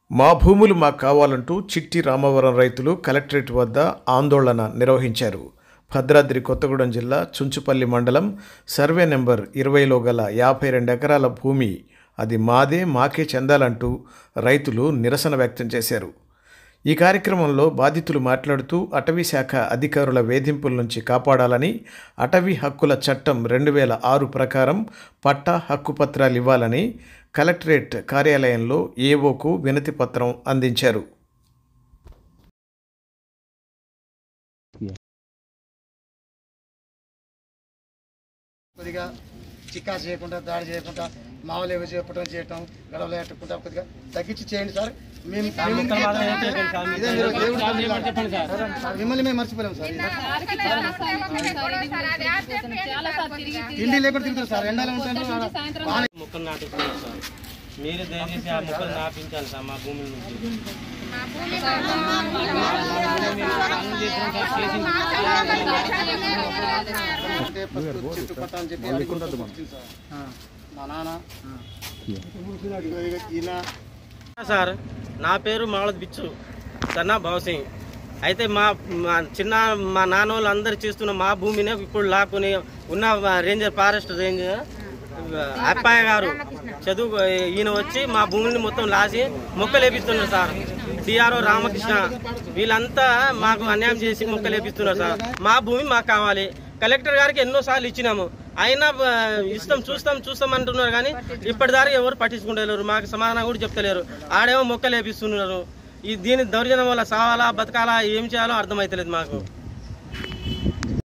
మా భూములు మాకు కావాలంటూ చిట్టి రామవరం రైతులు కలెక్టరేట్ వద్ద ఆందోళన నిర్వహించారు భద్రాద్రి కొత్తగూడెం జిల్లా చుంచుపల్లి మండలం సర్వే నెంబర్ ఇరవైలో గల యాభై రెండు ఎకరాల భూమి అది మాదే మాకే చెందాలంటూ రైతులు నిరసన వ్యక్తం చేశారు ఈ కార్యక్రమంలో బాధితులు మాట్లాడుతూ అటవీ శాఖ అధికారుల వేధింపుల నుంచి కాపాడాలని అటవీ హక్కుల చట్టం రెండు వేల ఆరు ప్రకారం పట్టా హక్కు పత్రాలు ఇవ్వాలని కలెక్టరేట్ కార్యాలయంలో ఏఓకు వినతి పత్రం అందించారు కొద్దిగా చిక్కా చేయకుండా దాడి చేయకుండా మామూలు ఏవో చెప్పడం చేయటం గడవలు ఎట్టకుండా కొద్దిగా తగ్గించి చేయండి సార్ మేము మేము- ఇదే మీరు దేవుడి పని సార్. సార్, మిమ్మల్ని మేము మర్చిపోలేము సార్ తిండి లేకుండా తిరుగుతారు సార్ ఎండాలు ఉంటారు మొక్కలు నాటుకున్నాం సార్ మీరు దయచేసి ఆ మొక్కలు నాపించాలి సార్ మా భూమి నుంచి అంటే ఫస్ట్ చెట్టు కొట్ట అని చెప్పి వచ్చింది సార్ మా నాన్న ఇదిగో ఈయన సార్ నా పేరు మావళద్ బిచ్చు సన్నా భవసింగ్ అయితే మా మా చిన్న మా నాన్న వాళ్ళు అందరు చేస్తున్న మా భూమిని ఇప్పుడు లాక్కుని ఉన్న రేంజర్ ఫారెస్ట్ రేంజర్ అప్పాయ గారు చదువు ఈయన వచ్చి మా భూమిని మొత్తం లాసి మొక్కలు వేపిస్తున్నారు సార్ డిఆర్ఓ రామకృష్ణ వీళ్ళంతా మాకు అన్యాయం చేసి మొక్కలు వేపిస్తున్నారు సార్ మా భూమి మాకు కావాలి కలెక్టర్ గారికి ఎన్నో సార్లు ఇచ్చినాము అయినా ఆ, ఇస్తాం చూస్తాం చూస్తాం అంటున్నారు కానీ ఇప్పటిదాకా ఎవరు పట్టించుకుంటలేరు మాకు సమాధానం కూడా చెప్తలేరు ఆడేమో మొక్కలు వేపిస్తున్నారు ఈ దీని దౌర్జన్యం వల్ల సావాలా బతకాలా ఏం చేయాలో అర్థమైతలేదు మాకు